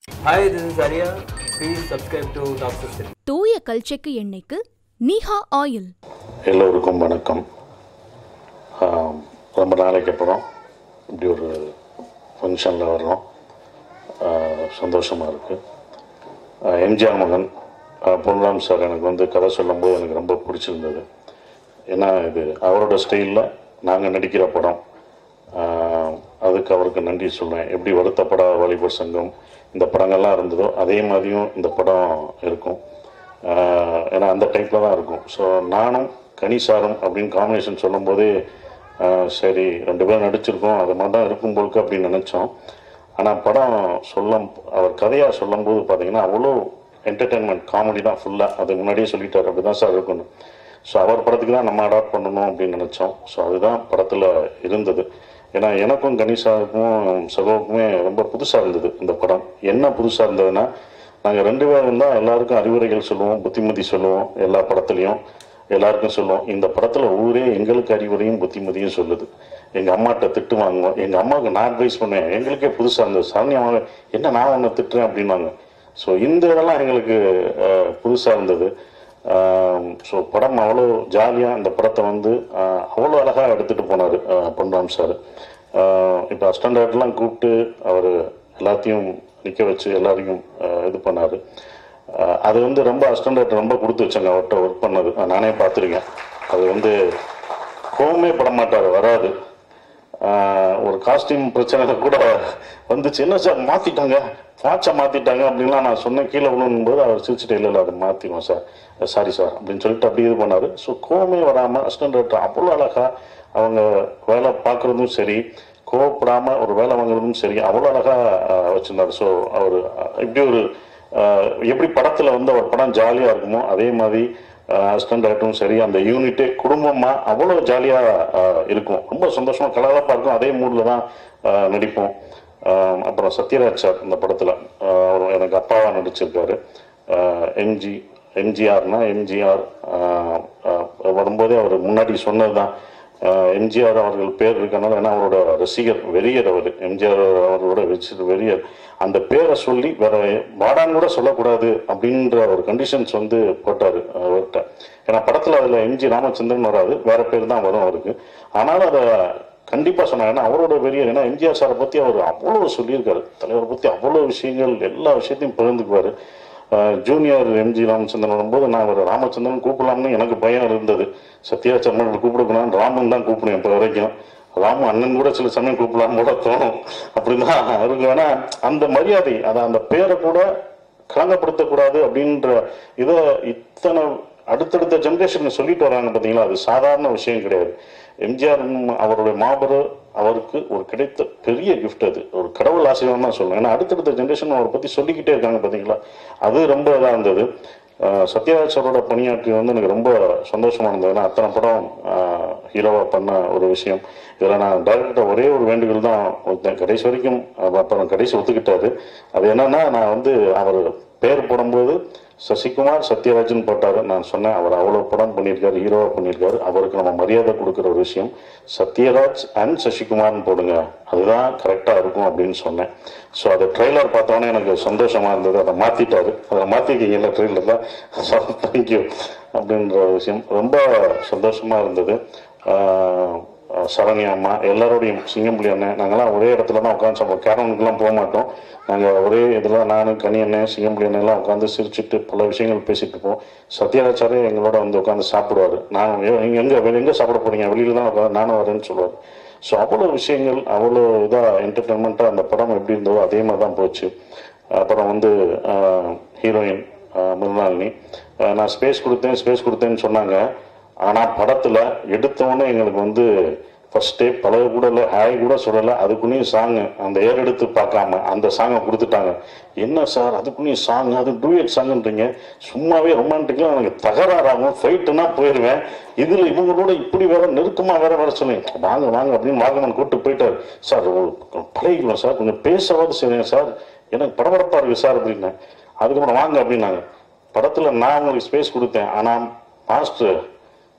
Hi, this is Arya. Please subscribe to Doctor City. தூய கல்ச்செக்கு எண்ணெய்க்கு நீஹா ஆயில் எல்லோருக்கும் வணக்கம் ஆம், ரொம்ப நாளைக்கு அப்புறம் இப்படி ஒரு ஃபங்க்ஷனில் வர்றோம் சந்தோஷமாக இருக்குது எம்ஜிஆர் மகன் ஆ, பொன்ராம் சார் எனக்கு வந்து கதை சொல்லும்போது எனக்கு ரொம்ப பிடிச்சிருந்தது ஏன்னா இது அவரோட ஸ்டைலில் நாங்கள் நடிக்கிற படம் ஆ, அதுக்கு அவருக்கு நன்றி சொல்கிறேன் எப்படி வருத்தப்பட வாலிபர் சங்கம் இந்த படங்கள்லாம் இருந்ததோ அதே மாதிரியும் இந்த படம் இருக்கும் ஆஹ் ஏன்னா அந்த டைப்பில் தான் இருக்கும் ஸோ நானும் கனிசாரும் அப்படின்னு காம்பினேஷன் சொல்லும்போதே ஆஹ் சரி ரெண்டு பேரும் நடிச்சிருக்கோம் அது மாதிரி தான் இருக்கும் போலுக்கு அப்படின்னு நினச்சோம் ஆனால் படம் சொல்லும் அவர் கதையாக சொல்லும்போது பார்த்தீங்கன்னா அவ்வளோ என்டர்டெயின்மெண்ட் காமெடி தான் ஃபுல்லாக அது முன்னாடியே சொல்லிட்டார் அப்படி தான் சார் இருக்கணும் ஸோ அவர் படத்துக்கு தான் நம்ம அடாப்ட் பண்ணணும் அப்படின்னு நினச்சோம் ஸோ அதுதான் படத்தில் இருந்தது ஏன்னா எனக்கும் கணேஷாவுக்கும் சகோவுக்குமே ரொம்ப புதுசாக இருந்தது இந்த படம் என்ன புதுசாக இருந்ததுன்னா நாங்கள் ரெண்டு பேரும் தான் எல்லாருக்கும் அறிவுரைகள் சொல்லுவோம் புத்திமதி சொல்லுவோம் எல்லா படத்துலையும் எல்லாருக்கும் சொல்லுவோம் இந்த படத்தில் ஊரே எங்களுக்கு அறிவுரையும் புத்திமதியும் சொல்லுது எங்கள் அம்மாட்ட திட்டு வாங்குவோம் எங்கள் அம்மாவுக்கு நான் அட்வைஸ் பண்ணுவேன் எங்களுக்கே புதுசாக இருந்தது சரண்யா அவங்க என்ன நான் உன்னை திட்டுறேன் அப்படின்னாங்க ஸோ இந்த இதெல்லாம் எங்களுக்கு புதுசாக இருந்தது ஸோ படம் அவ்வளோ ஜாலியாக இந்த படத்தை வந்து ஆஹ், அவ்வளோ அழகாக எடுத்துகிட்டு போனார் பொன்ராம் சார் இப்போ அஸ்டண்டர்ட்லாம் கூப்பிட்டு அவர் எல்லாத்தையும் நிற்க வச்சு எல்லாரையும் ஆஹ், இது பண்ணார் அது வந்து ரொம்ப அஸ்டண்டர்ட் ரொம்ப கொடுத்து வச்சாங்க அவர்கிட்ட ஒர்க் பண்ணது ஆஹ், நானே பார்த்துருக்கேன் அது வந்து கோவமே பட மாட்டார் வராது ஆஹ், ஒரு காஸ்டியூம் பிரச்சனை கூட வந்துச்சு என்ன சார் மாற்றிட்டாங்க வாட்சை மாற்றிட்டாங்க அப்படின்லாம் நான் சொன்னேன் கீழே விழும்போது அவர் சிரிச்சுட்டு இல்லை இல்லை அதை மாற்றிடுவோம் சார் சாரி சார் அப்படின்னு சொல்லிட்டு அப்படி இது பண்ணார் ஸோ கோவமே வராமல் அசிஸ்டன்ட் டைரக்டர் அவ்வளோ அழகாக அவங்க வேலை பார்க்குறதும் சரி கோவப்படாமல் ஒரு வேலை வாங்குறதும் சரி அவ்வளோ அழகாக வச்சுருந்தார் ஸோ அவர் இப்படி ஒரு ஆஹ், எப்படி படத்தில் வந்து அவர் படம் ஜாலியாக இருக்குமோ அதே மாதிரி அசிஸ்டன்ட் டைரக்டரும் சரி அந்த யூனிட்டே குடும்பமாக அவ்வளோ ஜாலியாக இருக்கும் ரொம்ப சந்தோஷமாக கலகலப்பாக இருக்கும் அதே மூடில் தான் ஆஹ், நடிப்போம் ஆஹ், அப்புறம் சத்யராஜ் சார் இந்த படத்தில் அவர் எனக்கு அப்பாவாக நடிச்சிருக்காரு எம்ஜி எம்ஜிஆர்னா எம்ஜிஆர் வரும்போதே அவர் முன்னாடி சொன்னது தான் எம்ஜிஆர் அவர்கள் பேர் இருக்கனால ஏன்னா அவரோட ரசிகர் வெறியர் அவர் எம்ஜிஆர் அவர்களோட ரசிகர் வெறியர் அந்த பேரை சொல்லி வேற வாடான்னு கூட சொல்லக்கூடாது அப்படின்ற ஒரு கண்டிஷன்ஸ் வந்து போட்டார் அவர்கிட்ட ஏன்னா படத்தில் அதில் எம்ஜி ராமச்சந்திரன் வராது வேற பேர் தான் வரும் அவருக்கு ஆனாலும் அதை கண்டிப்பாக சொன்னாங்க ஏன்னா அவரோட வெறியர் ஏன்னா எம்ஜிஆர் சாரை பற்றி அவர் அவ்வளோ சொல்லியிருக்காரு தலைவரை பற்றி அவ்வளோ விஷயங்கள் எல்லா விஷயத்தையும் பகிர்ந்துக்குவார் ஜூனியர் எம்ஜி ராமச்சந்திரன் வரும்போது நான் அவர் ராமச்சந்திரன் கூப்பிடலாம்னு எனக்கு பயம் இருந்தது சத்யாச்சரமன் கூப்பிடக்கூடாது ராமன் தான் கூப்பிடுவேன் இப்போ வரைக்கும் ராமு அண்ணன் கூட சில சமயம் கூப்பிடலாம் கூட தோணும் அப்படிதான் இருக்கு வேணா அந்த மரியாதை அதை அந்த பேரை கூட களங்கப்படுத்தக்கூடாது அப்படின்ற இதை இத்தனை அடுத்தடுத்த ஜென்ரேஷன் சொல்லிட்டு வராங்க பார்த்தீங்களா அது சாதாரண விஷயம் கிடையாது எம்ஜிஆர் அவருடைய மாபெரும் அவருக்கு ஒரு கிடைத்த பெரிய கிஃப்ட் அது ஒரு கடவுள் ஆசீர்வாதம் தான் சொல்லணும் ஏன்னா அடுத்தடுத்த ஜென்ரேஷன் அவரை பற்றி சொல்லிக்கிட்டே இருக்காங்க பார்த்தீங்களா அது ரொம்ப இதாக இருந்தது ஆஹ் சத்யராஜ் சாரோட பணியாற்றி வந்து எனக்கு ரொம்ப சந்தோஷமா இருந்தது ஏன்னா அத்தனை படம் ஹீரோவாக பண்ண ஒரு விஷயம் இதில் நான் டேரக்டர் ஒரே ஒரு வேண்டுகோள் தான் வைத்தேன் கடைசி வரைக்கும் அஹ் அப்புறம் கடைசி ஒத்துக்கிட்டாரு அது என்னன்னா நான் வந்து அவர் பேர் போடும்போது சசிகுமார் சத்யராஜன் போட்டாரு நான் சொன்னேன் அவர் அவ்வளோ படம் பண்ணியிருக்காரு ஹீரோவாக பண்ணியிருக்காரு அவருக்கு நம்ம மரியாதை கொடுக்குற ஒரு விஷயம் சத்யராஜ் அண்ட் சசிகுமார்னு போடுங்க அதுதான் கரெக்டாக இருக்கும் அப்படின்னு சொன்னேன் ஸோ அதை ட்ரெய்லர் பார்த்தோன்னே எனக்கு சந்தோஷமா இருந்தது அதை மாற்றிட்டாரு அதை மாற்றிக்கிங்கல்ல ட்ரெய்லர் தான் தேங்க்யூ அப்படின்ற ஒரு விஷயம் ரொம்ப சந்தோஷமா இருந்தது ஆஹ் சரண்யா அம்மா எல்லாரோடையும் சிங்கம்புலி அண்ணன் நாங்கள்லாம் ஒரே இடத்துல தான் உட்காந்து சாப்பிடுவோம் கேரவனுக்குலாம் போக மாட்டோம் நாங்கள் ஒரே இதில் நானும் கனி அண்ணன் சிங்கம்புலி அண்ணன் எல்லாம் உட்காந்து சிரிச்சுட்டு பல விஷயங்கள் பேசிட்டு இருப்போம் சத்யராஜாரே எங்களோட வந்து உட்காந்து சாப்பிடுவார் நான் நீங்கள் எங்கே எங்கே சாப்பிட போறீங்க வெளியில தான் உட்காந்து நானும் வரேன்னு சொல்லுவார் ஸோ அவ்வளோ விஷயங்கள் அவ்வளோ இதாக என்டர்டெயின்மெண்ட்டாக அந்த படம் எப்படி இருந்ததோ அதே மாதிரி தான் போச்சு அப்புறம் வந்து ஹீரோயின் மிருனாளினி அஹ் நான் ஸ்பேஸ் கொடுத்தேன் ஸ்பேஸ் கொடுத்தேன்னு சொன்னாங்க ஆனால் படத்தில் எடுத்தவொடனே எங்களுக்கு வந்து ஃபர்ஸ்ட் டே பழக கூட இல்லை ஹாய் கூட சொல்லலை அதுக்குள்ளேயும் சாங்கு அந்த ஏர் எடுத்து பார்க்காம அந்த சாங்கை கொடுத்துட்டாங்க என்ன சார் அதுக்குள்ளேயும் சாங் அது டூயட் சாங்குன்றீங்க சும்மாவே ரொமான்டிக்கலாக எனக்கு தகராறாகும் ஃபைட்டுனா போயிடுவேன் இதில் இவங்களோட இப்படி வேற நெருக்கமாக வேற வர சொல்லுங்க வாங்க வாங்க அப்படின்னு வாங்கமன் கூப்பிட்டு போயிட்டார் சார் பழகிக்கலாம் சார் கொஞ்சம் பேசவாது செய்யுங்க சார் எனக்கு படபடப்பாக இருக்கு சார் அப்படின்னேன் அதுக்கப்புறம் வாங்க அப்படின்னாங்க படத்தில் நான் உங்களுக்கு ஸ்பேஸ் கொடுத்தேன் ஆனால் மாஸ்டர்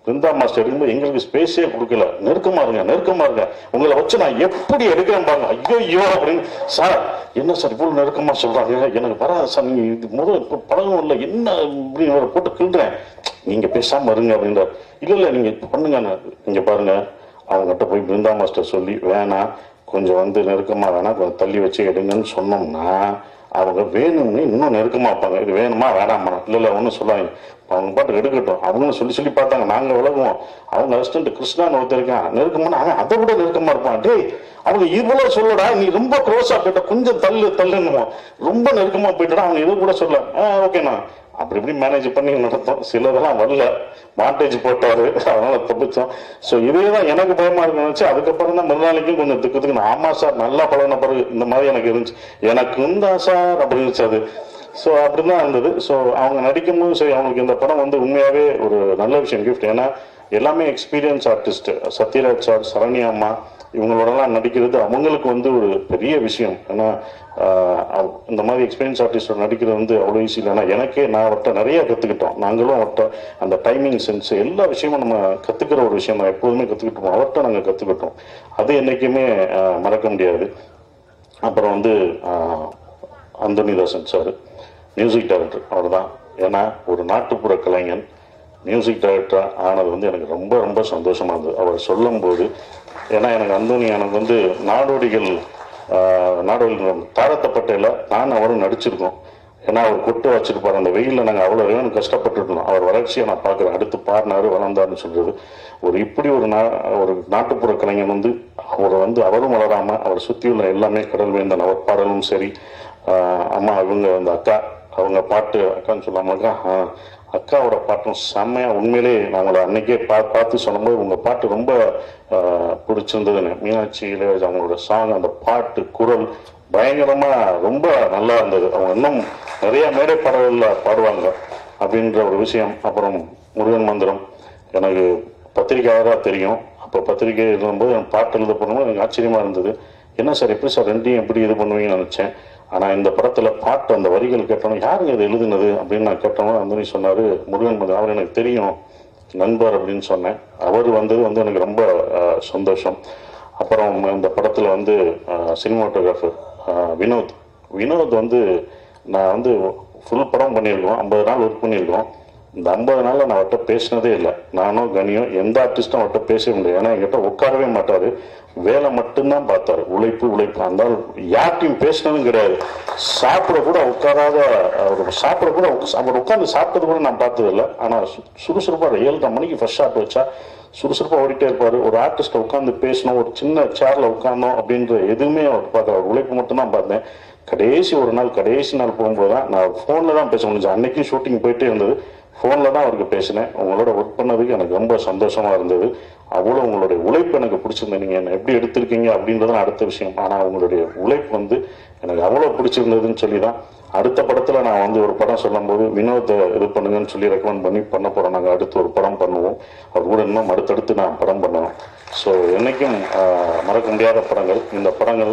பிருந்தா மாஸ்டர் எடுக்கும்போது எங்களுக்கு ஸ்பேஸே கொடுக்கல நெருக்கமா இருங்க நெருக்கமா இருங்க உங்களை வச்சு நான் எப்படி எடுக்கிறேன் பாருங்க ஐயோ ஐயோ அப்படின்னு சார் என்ன சார் இவ்வளவு நெருக்கமா சொல்றாங்க எனக்கு வராது சார் நீங்க இது முதல் இப்ப பழகம் இல்லை என்ன இப்படி இவரை போட்டு கிள்றேன் நீங்க பேசாம இருங்க அப்படின்ற இல்ல இல்ல நீங்க இப்ப பண்ணுங்க நீங்க பாருங்க அவங்ககிட்ட போய் பிருந்தா மாஸ்டர் சொல்லி வேணாம் கொஞ்சம் வந்து நெருக்கமா வேணாம் கொஞ்சம் தள்ளி வச்சு எடுங்கன்னு சொன்னோம்னா அவங்க வேணும்னு இன்னும் நெருக்கமா வைப்பாங்க இது வேணுமா வேணாமா இல்ல இல்ல ஒன்றும் சொல்லாங்க அவங்க பாட்டு எடுக்கட்டும் அவங்களும் சொல்லி சொல்லி பார்த்தாங்க நாங்க விலகுவோம் அவங்க அசிஸ்டன்ட் கிருஷ்ணான்னு ஒருத்தர் இருக்கான் நெருக்கமான அவன் அதை விட நெருக்கமா இருப்பான் டேய் அவங்க இவ்வளவு சொல்லடா நீ ரொம்ப க்ளோஸா போயிட்ட கொஞ்சம் தள்ளு தள்ளுன்னு ரொம்ப நெருக்கமா போயிட்டா அவங்க இது கூட சொல்ல ஓகேண்ணா அப்படி இப்படி மேனேஜ் பண்ணி நடத்தோம் சிலதெல்லாம் வரல மாண்டேஜ் போட்டாரு அதனால தப்பிச்சோம் ஸோ இதே தான் எனக்கு பயமா இருக்குன்னு நினைச்சு அதுக்கப்புறம் தான் மறுநாளைக்கும் கொஞ்சம் திக்கு திக்கு ஆமா சார் நல்லா பழகின பிறகு இந்த மாதிரி எனக்கு இருந்துச்சு எனக்கு இருந்தா சார் அப்படின்னு இருந்துச்சு அது ஸோ அப்படிதான் இருந்தது ஸோ அவங்க நடிக்கும்போது சரி அவங்களுக்கு இந்த படம் வந்து உண்மையாவே ஒரு நல்ல விஷயம் கிஃப்ட் ஏன்னா எல்லாமே experience artist Sathyaraj sir Saranya அம்மா இவங்களோடலாம் நடிக்கிறது அவங்களுக்கு வந்து ஒரு பெரிய விஷயம் ஏன்னா ஆஹ், அவ- இந்த மாதிரி எக்ஸ்பீரியன்ஸ் ஆர்டிஸ்டோட நடிக்கிறது வந்து அவ்வளோ ஈஸி இல்லை ஏன்னா எனக்கே நான் அவர்கிட்ட நிறைய கற்றுக்கிட்டோம் நாங்களும் அவர்கிட்ட அந்த டைமிங் சென்ஸ் எல்லா விஷயமும் நம்ம கற்றுக்கிற ஒரு விஷயம் தான் எப்போதுமே கற்றுக்கிட்டோம் அவர்கிட்ட நாங்கள் கற்றுக்கிட்டோம் அது என்றைக்குமே ஆஹ், மறக்க முடியாது அப்புறம் வந்து ஆஹ், அந்தோனிதாசன் சார் மியூசிக் டைரக்டர் அவர் தான் ஏன்னா ஒரு நாட்டுப்புற கலைஞன் மியூசிக் டைரக்டர் ஆனது வந்து எனக்கு ரொம்ப ரொம்ப சந்தோஷமா இருந்தது அவர் சொல்லும்போது ஏன்னா எனக்கு அந்தோனி எனக்கு வந்து நாடோடிகள் ஆஹ், நாடோடிகள் தாரத்தப்பட்டையில் நான் அவரும் நடிச்சிருக்கோம் ஏன்னா அவர் கொட்டு வச்சிருப்பார் அந்த வெயிலில் நாங்கள் அவ்வளோ வேணும் கஷ்டப்பட்டுட்டு இருந்தோம் அவர் வளர்ச்சியை நான் பார்க்குறேன் அடுத்து பாடினாரு வளர்ந்தாருன்னு சொல்றது ஒரு இப்படி ஒரு நா ஒரு நாட்டுப்புற கலைஞன் வந்து அவரை வந்து அவரும் வளராம அவர் சுற்றியுள்ள எல்லாமே கடல் வேந்தன் அவர் பாடலும் சரி ஆஹ் அம்மா இவங்க அந்த அக்கா அவங்க பாட்டு அக்கான்னு சொல்லாமக்கா ஆஹ் அக்காவோட பாட்டும் செம்மையா உண்மையிலே நான் உங்களை அன்னைக்கே பா பார்த்து சொல்லும்போது உங்க பாட்டு ரொம்ப ஆஹ் பிடிச்சிருந்ததுன்னு மீனாட்சி இளையராஜா அவங்களோட சாங் அந்த பாட்டு குரல் பயங்கரமா ரொம்ப நல்லா இருந்தது அவங்க இன்னும் நிறைய மேடை பாடல்கள்ல பாடுவாங்க அப்படின்ற ஒரு விஷயம் அப்புறம் முருகன் மந்திரம் எனக்கு பத்திரிக்கையாளராக தெரியும் அப்போ பத்திரிக்கை எழுதும்போது என் பாட்டு எழுத போனோம் எனக்கு ஆச்சரியமா இருந்தது என்ன சார் எப்படி சார் ரெண்டையும் எப்படி இது பண்ணுவீங்கன்னு நினைச்சேன் ஆனா இந்த படத்துல பாட்டு அந்த வரிகள் கேட்டோம் யாருங்க இது எழுதுனது அப்படின்னு நான் கேட்டோம் அந்த சொன்னாரு முருகன் மந்திரம் அவர் எனக்கு தெரியும் நண்பர் அப்படின்னு சொன்னேன் அவர் வந்தது வந்து எனக்கு ரொம்ப ஆஹ், சந்தோஷம் அப்புறம் இந்த படத்துல வந்து சினிமாட்டோகிராஃபர் வினோத் வினோத் வந்து நான் வந்து ஃபுல் படம் பண்ணியிருக்கோம் ஐம்பது நாள் ஒர்க் பண்ணியிருக்கோம் இந்த ஐம்பது நாள்ல நான் அவர்கிட்ட பேசினதே இல்லை நானும் கனியும் எந்த ஆர்டிஸ்டும் அவர்கிட்ட பேசவே முடியாது ஏன்னா என்கிட்ட உட்காரவே மாட்டாரு வேலை மட்டும்தான் பார்த்தாரு உழைப்பு உழைப்பு அந்த ஆள் யார்கிட்டையும் பேசினதும் கிடையாது சாப்பிட கூட உட்காராத அவர் சாப்பிட கூட உக்க- அவர் உட்காந்து சாப்பிட்டது கூட நான் பார்த்தது இல்லை ஆனா சு- சுறுசுறுப்பா ஏழரை மணிக்கு ஃபர்ஸ்ட் ஷாட் வச்சா சுறுசுறுப்பா ஓடிட்டே இருப்பாரு ஒரு ஆர்டிஸ்ட உட்காந்து பேசணும் ஒரு சின்ன சேர்ல உட்காரணும் அப்படின்ற எதுவுமே அவர் பார்க்கல அவர் உழைப்பு மட்டும்தான் பார்த்தேன் கடைசி ஒரு நாள் கடைசி நாள் போகும்போது தான் நான் ஃபோனில் தான் பேச முடிஞ்சு அன்னைக்கும் ஷூட்டிங் போயிட்டே இருந்தது ஃபோனில் தான் அவருக்கு பேசினேன் உங்களோட ஒர்க் பண்ணதுக்கு எனக்கு ரொம்ப சந்தோஷமா இருந்தது அவ்வளோ உங்களுடைய உழைப்பு எனக்கு பிடிச்சிருந்தது நீங்கள் என்ன எப்படி எடுத்திருக்கீங்க அப்படின்றது அடுத்த விஷயம் ஆனால் உங்களுடைய உழைப்பு வந்து எனக்கு அவ்வளோ பிடிச்சிருந்ததுன்னு சொல்லி தான் அடுத்த படத்துல நான் வந்து ஒரு படம் சொல்லும்போது வினோத்தை இது பண்ணுங்கன்னு சொல்லி ரெக்கமெண்ட் பண்ணி பண்ண போறோம் நாங்கள் அடுத்து ஒரு படம் பண்ணுவோம் அவர் கூட இன்னும் அடுத்தடுத்து நான் படம் பண்ணுவேன் ஸோ என்னைக்கும் ஆஹ், மறக்க முடியாத படங்கள் இந்த படங்கள்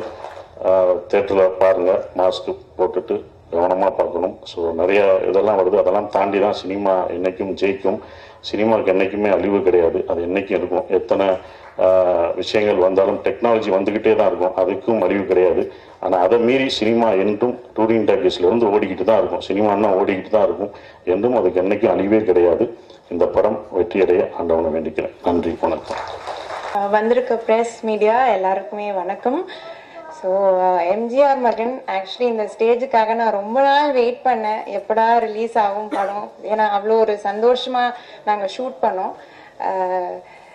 தேட்டரில் பாருங்க மாஸ்க் போட்டுட்டு கவனமாக பார்க்கணும் ஸோ நிறைய இதெல்லாம் வருது அதெல்லாம் தாண்டி தான் சினிமா என்னைக்கும் ஜெயிக்கும் சினிமாவுக்கு என்னைக்குமே அழிவு கிடையாது அது என்னைக்கும் இருக்கும் எத்தனை ஆஹ், விஷயங்கள் வந்தாலும் டெக்னாலஜி வந்துக்கிட்டே தான் இருக்கும் அதுக்கும் அழிவு கிடையாது ஆனால் அதை மீறி சினிமா என்றும் டூரிங் டாக்கீஸ்ல இருந்து ஓடிக்கிட்டு தான் இருக்கும் சினிமான்னா ஓடிக்கிட்டு தான் இருக்கும் என்றும் அதுக்கு என்னைக்கும் அழிவே கிடையாது இந்த படம் வெற்றியடைய ஆண்டவனை வேண்டிக்கிறேன் நன்றி வணக்கம் அஹ் வந்திருக்க ப்ரெஸ் மீடியா எல்லாருக்குமே வணக்கம் ஸோ எம்ஜிஆர் மகன் ஆக்சுவலி இந்த ஸ்டேஜுக்காக நான் ரொம்ப நாள் வெயிட் பண்ணேன் எப்படா ரிலீஸ் ஆகும் படம் ஏன்னா அவ்வளோ ஒரு சந்தோஷமா நாங்கள் ஷூட் பண்ணோம் அஹ்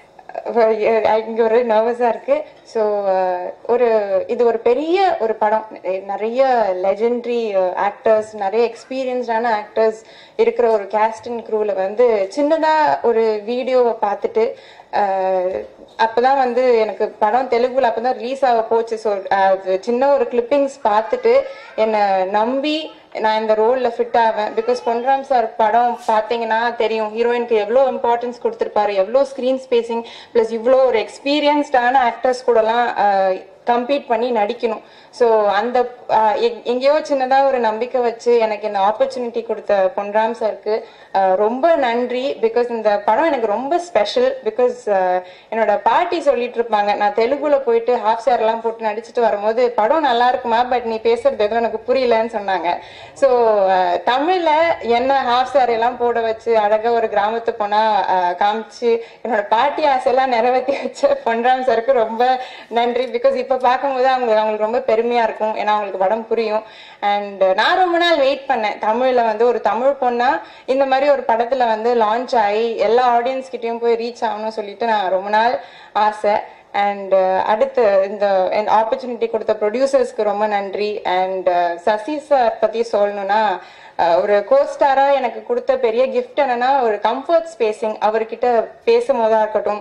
இங்கே ஒரு நர்வஸாக இருக்கு ஸோ ஒரு இது ஒரு பெரிய ஒரு படம் நிறைய லெஜெண்டரி ஆக்டர்ஸ் நிறைய எக்ஸ்பீரியன்ஸ்டான ஆக்டர்ஸ் இருக்கிற ஒரு கேஸ்டின் க்ரூவில் வந்து சின்னதாக ஒரு வீடியோவை பார்த்துட்டு அஹ், அப்பதான் வந்து எனக்கு படம் தெலுங்குல அப்பதான் ரிலீஸ் ஆக போச்சு ஸோ அது சின்ன ஒரு கிளிப்பிங்ஸ் பார்த்துட்டு என்னை நம்பி நான் இந்த ரோலில் ஃபிட் ஆவேன் பிகாஸ் பொன்ராம் சார் படம் பார்த்தீங்கன்னா தெரியும் ஹீரோயினுக்கு எவ்வளோ இம்பார்ட்டன்ஸ் கொடுத்துருப்பாரு எவ்வளோ ஸ்க்ரீன் ஸ்பேசிங் ப்ளஸ் இவ்வளோ ஒரு எக்ஸ்பீரியன்ஸ்டான ஆக்டர்ஸ் கூடலாம் கம்பீட் பண்ணி நடிக்கணும் ஸோ அந்த ஆஹ், எங்- எங்கேயோ சின்னதாக ஒரு நம்பிக்கை வச்சு எனக்கு இந்த ஆப்பர்ச்சுனிட்டி கொடுத்த பொன்ராம் சாருக்கு ரொம்ப நன்றி பிகாஸ் இந்த படம் எனக்கு ரொம்ப ஸ்பெஷல் பிகாஸ் என்னோட பாட்டி சொல்லிட்டு இருப்பாங்க நான் தெலுங்குல போயிட்டு ஹாஃப் ஷேர்லாம் போட்டு நடிச்சுட்டு வரும்போது படம் நல்லா இருக்குமா பட் நீ பேசுறது எதுவும் எனக்கு புரியலன்னு சொன்னாங்க ஸோ தமிழ்ல என்ன ஹாஃப் ஷேர் எல்லாம் போட வச்சு அழகா ஒரு கிராமத்து போனா ஆஹ், காமிச்சு என்னோட பாட்டி ஆசையெல்லாம் நிறைவேற்றி வச்ச பொன்ராம் சாருக்கு ரொம்ப நன்றி பிகாஸ் இப்போ பார்க்கும்போது அவங்க அவங்களுக்கு ரொம்ப பெருமையா இருக்கும் ஏன்னா அவங்களுக்கு படம் புரியும் அண்ட் நான் ரொம்ப நாள் வெயிட் பண்ணேன் தமிழ்ல வந்து ஒரு தமிழ் பொண்ணா இந்த மாதிரி ஒரு படத்துல வந்து லான்ச் ஆகி எல்லா ஆடியன்ஸ் கிட்டயும் போய் ரீச் ஆகணும்னு சொல்லிட்டு நான் ரொம்ப நாள் ஆசை அண்ட் அடுத்து இந்த ஆப்பர்ச்சுனிட்டி கொடுத்த ப்ரொடியூசர்ஸ்க்கு ரொம்ப நன்றி அண்ட் சசி சார் பத்தி சொல்லணும்னா அஹ், ஒரு கோஸ்டாரா எனக்கு கொடுத்த பெரிய கிஃப்ட் என்னன்னா ஒரு கம்ஃபர்ட் ஸ்பேசிங் அவர்கிட்ட பேசும்போதா இருக்கட்டும்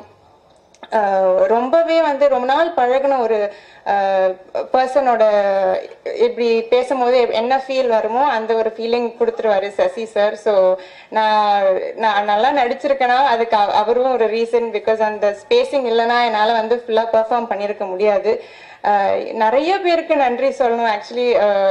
ஆஹ் ரொம்பவே வந்து ரொம்ப நாள் பழகுன ஒரு பர்சனோட இப்படி பேசும்போது என்ன ஃபீல் வருமோ அந்த ஒரு ஃபீலிங் கொடுத்துருவாரு சசி சார் ஸோ நான் நான் நல்லா நடிச்சிருக்கேன்னா அதுக்கு அவ- அவரும் ஒரு ரீசன் பிகாஸ் அந்த ஸ்பேசிங் இல்லைன்னா என்னால் வந்து ஃபுல்லாக பெர்ஃபார்ம் பண்ணியிருக்க முடியாது ஆஹ் நிறைய பேருக்கு நன்றி சொல்லணும் ஆக்சுவலி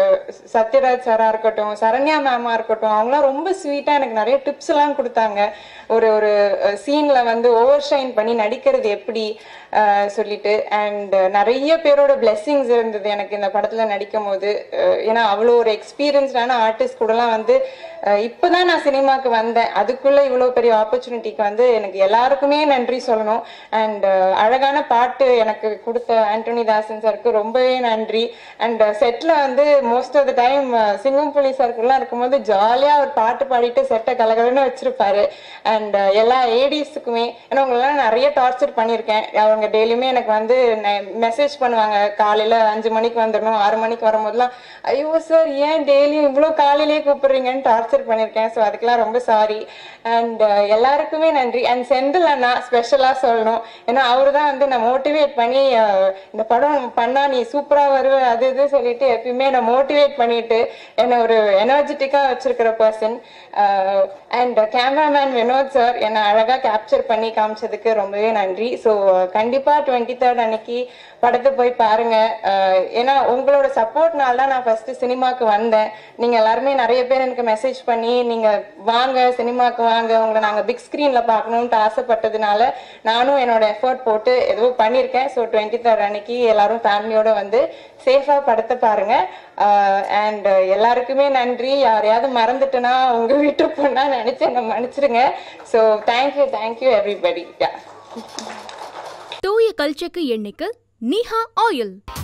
சத்யராஜ் சாரா இருக்கட்டும் சரண்யா மேமா இருக்கட்டும் அவங்களாம் ரொம்ப ஸ்வீட்டா எனக்கு நிறைய டிப்ஸ் எல்லாம் கொடுத்தாங்க ஒரு ஒரு சீன்ல வந்து ஓவர் ஷைன் பண்ணி நடிக்கிறது எப்படி ஆஹ் சொல்லிட்டு அண்ட் நிறைய பேரோட blessings இருந்தது எனக்கு இந்த படத்துல நடிக்கும் போது ஆஹ் ஏன்னா அவ்வளோ ஒரு எக்ஸ்பீரியன்ஸ்டான ஆர்டிஸ்ட் கூடலாம் வந்து ஆஹ் இப்பதான் நான் சினிமாக்கு வந்தேன் அதுக்குள்ள இவ்வளோ பெரிய ஆப்பர்ச்சுனிட்டிக்கு வந்து எனக்கு எல்லாருக்குமே நன்றி சொல்லணும் அண்ட் அழகான பாட்டு எனக்கு கொடுத்த ஆண்டனி தாசன் சாருக்கு ரொம்பவே நன்றி அண்ட் செட்ல வந்து most of the time Singampuli சாருக்குலாம் இருக்கும்போது ஜாலியா ஒரு பாட்டு பாடிட்டு செட்டை கலகலன்னு வச்சிருப்பாரு அண்ட் எல்லா ஏடிஸுக்குமே ஏன்னா உங்களெல்லாம் நிறைய டார்ச்சர் பண்ணியிருக்கேன் அவங்க டெய்லியுமே எனக்கு வந்து மெசேஜ் பண்ணுவாங்க காலையில அஞ்சு மணிக்கு வந்துடணும் ஆறு மணிக்கு வரும்போதெல்லாம் ஐயோ சார் ஏன் டெய்லியும் இவ்வளோ காலையிலேயே கூப்பிடுறீங்கன்னு டார்ச்சர் பண்ணியிருக்கேன் ஸோ அதுக்கெல்லாம் ரொம்ப சாரி அண்ட் எல்லாருக்குமே நன்றி அண்ட் செந்தில் அண்ணா ஸ்பெஷலாக சொல்லணும் ஏன்னா அவரு தான் வந்து நான் மோட்டிவேட் பண்ணி அஹ், இந்த படம் பண்ணா நீ சூப்பராக வருவ அது இது சொல்லிட்டு எப்பயுமே என்னை மோட்டிவேட் பண்ணிட்டு என்னை ஒரு எனர்ஜெட்டிக்காக வச்சிருக்கிற person and cameraman Vinoth sir என்னை அழகாக கேப்சர் பண்ணி காமிச்சதுக்கு ரொம்பவே நன்றி ஸோ கண்டிப்பாக டுவெண்ட்டி தேர்ட் அன்னைக்கு படத்தை போய் பாருங்க அஹ், ஏன்னா உங்களோட சப்போர்ட்னால தான் நான் ஃபர்ஸ்ட் சினிமாக்கு வந்தேன் நீங்க எல்லாருமே நிறைய பேர் எனக்கு மெசேஜ் பண்ணி நீங்க வாங்க சினிமாக்கு வாங்க உங்களை நாங்க பிக் ஸ்கிரீன்ல பார்க்கணும்ட்டு ஆசைப்பட்டதுனால நானும் என்னோட எஃபர்ட் போட்டு ஏதோ பண்ணியிருக்கேன் ஸோ டுவெண்ட்டி தேர்ட் அன்னைக்கு எல்லாரும் ஃபேமிலியோட வந்து சேஃபா படத்தை பாருங்க அண்ட் எல்லாருக்குமே நன்றி யாரையாவது மறந்துட்டேன்னா உங்க வீட்டு பொண்ணா நினைச்சு என்ன மன்னிச்சிருங்க so thank you thank you everybody yeah தூய கல்ச்செக்கு எண்ணெய்க்கு நீஹா ஆயில்